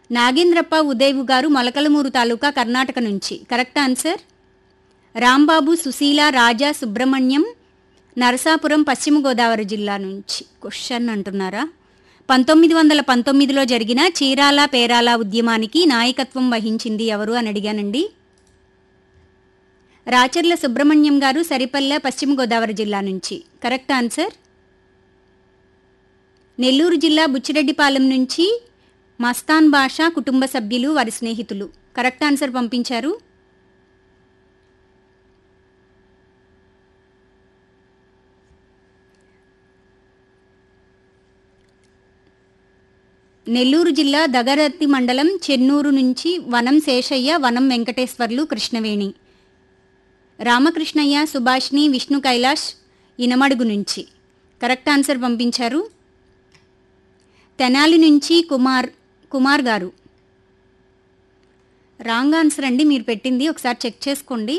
నాగేంద్రప్ప ఉదయ్ గారు మొలకలమూరు తాలూకా కర్ణాటక నుంచి correct answer Rambabu Sushila Raja Subrahmanyam Narasapuram పశ్చిమ గోదావరి జిల్లా నుంచి క్వశ్చన్ అంటున్నారా పంతొమ్మిది వందల పంతొమ్మిదిలో జరిగిన చీరాల పేరాల ఉద్యమానికి నాయకత్వం వహించింది ఎవరు అని అడిగానండి రాచర్ల సుబ్రహ్మణ్యం గారు సరిపల్లె పశ్చిమ గోదావరి జిల్లా నుంచి కరెక్ట్ ఆన్సర్ నెల్లూరు జిల్లా బుచ్చిరెడ్డిపాలెం నుంచి మస్తాన్ బాషా కుటుంబ సభ్యులు వారి స్నేహితులు కరెక్ట్ ఆన్సర్ పంపించారు నెల్లూరు జిల్లా దగరత్తి మండలం చెన్నూరు నుంచి వనం శేషయ్య వనం వెంకటేశ్వర్లు కృష్ణవేణి రామకృష్ణయ్య సుభాష్ని విష్ణు కైలాష్ ఇనమడుగు నుంచి కరెక్ట్ ఆన్సర్ పంపించారు తెనాలి నుంచి కుమార్ కుమార్ గారు రాంగ్ ఆన్సర్ అండి మీరు పెట్టింది ఒకసారి చెక్ చేసుకోండి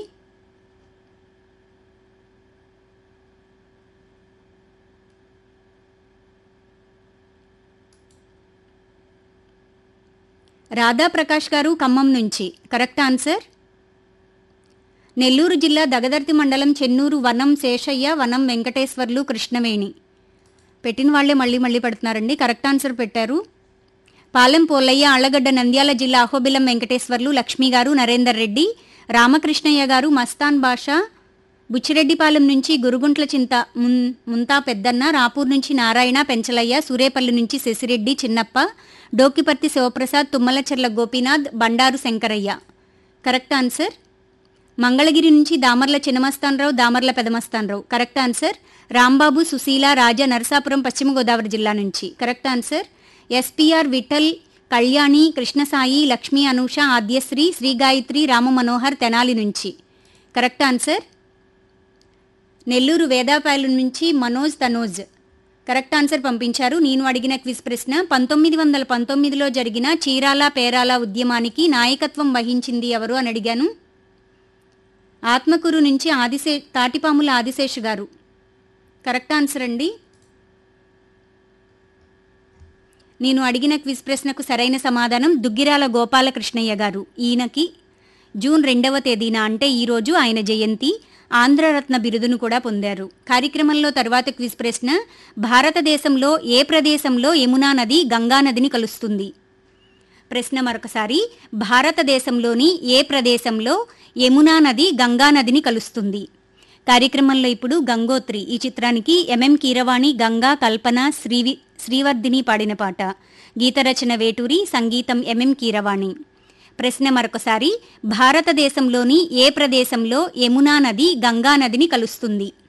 రాధా ప్రకాష్ గారు ఖమ్మం నుంచి కరెక్ట్ ఆన్సర్ నెల్లూరు జిల్లా దగదర్తి మండలం చెన్నూరు వనం శేషయ్య వనం వెంకటేశ్వర్లు కృష్ణవేణి పెట్టిన వాళ్ళే మళ్ళీ మళ్ళీ పెడుతున్నారండి కరెక్ట్ ఆన్సర్ పెట్టారు పాలెం పోలయ్య అళ్లగడ్డ నంద్యాల జిల్లా అహోబిలం వెంకటేశ్వర్లు లక్ష్మి గారు నరేందర్ రెడ్డి రామకృష్ణయ్య గారు మస్తాన్ బాషా బుచ్చిరెడ్డిపాలెం నుంచి గురుగుంట్ల చింత మున్ ముంతా పెద్దన్న రాపూర్ నుంచి నారాయణ పెంచలయ్య సూరేపల్లి నుంచి శశిరెడ్డి చిన్నప్ప డోకిపర్తి శివప్రసాద్ తుమ్మలచెర్ల గోపీనాథ్ బండారు శంకరయ్య కరెక్ట్ ఆన్సర్ మంగళగిరి నుంచి దామర్ల చిన్నమస్తానరావు దామర్ల పెదమస్తానరావు కరెక్ట్ ఆన్సర్ రాంబాబు సుశీల రాజా నరసాపురం పశ్చిమ గోదావరి జిల్లా నుంచి correct answer SPR Vithal Kalyani Krishnasai Lakshmi Anusha Adyasri Sri Gayatri Rama Manohar Tenali నుంచి కరెక్ట్ ఆన్సర్ నెల్లూరు వేదాపాయలు నుంచి మనోజ్ తనోజ్ కరెక్ట్ ఆన్సర్ పంపించారు నేను అడిగిన క్విజ్ ప్రశ్న పంతొమ్మిది వందల పంతొమ్మిదిలో జరిగిన చీరాల పేరాల ఉద్యమానికి నాయకత్వం వహించింది ఎవరు అని అడిగాను ఆత్మకూరు నుంచి ఆదిశే తాటిపాముల ఆదిశేష్ గారు కరెక్ట్ ఆన్సర్ అండి నేను అడిగిన క్విజ్ ప్రశ్నకు సరైన సమాధానం దుగ్గిరాల గోపాలకృష్ణయ్య గారు ఈయనకి జూన్ రెండవ తేదీన అంటే ఈరోజు ఆయన జయంతి ఆంధ్రరత్న బిరుదును కూడా పొందారు కార్యక్రమంలో తర్వాత క్విజ్ ప్రశ్న భారతదేశంలో ఏ ప్రదేశంలో యమునా నది గంగా నదిని కలుస్తుంది ప్రశ్న మరొకసారి భారతదేశంలోని ఏ ప్రదేశంలో యమునా నది గంగా నదిని కలుస్తుంది కార్యక్రమంలో ఇప్పుడు గంగోత్రి ఈ చిత్రానికి ఎంఎం కీరవాణి గంగా కల్పన శ్రీవి శ్రీవర్ధిని పాడిన పాట గీతరచన వేటూరి సంగీతం ఎంఎం కీరవాణి ప్రశ్న మరొకసారి భారతదేశంలోని ఏ ప్రదేశంలో యమునా నది గంగా నదిని కలుస్తుంది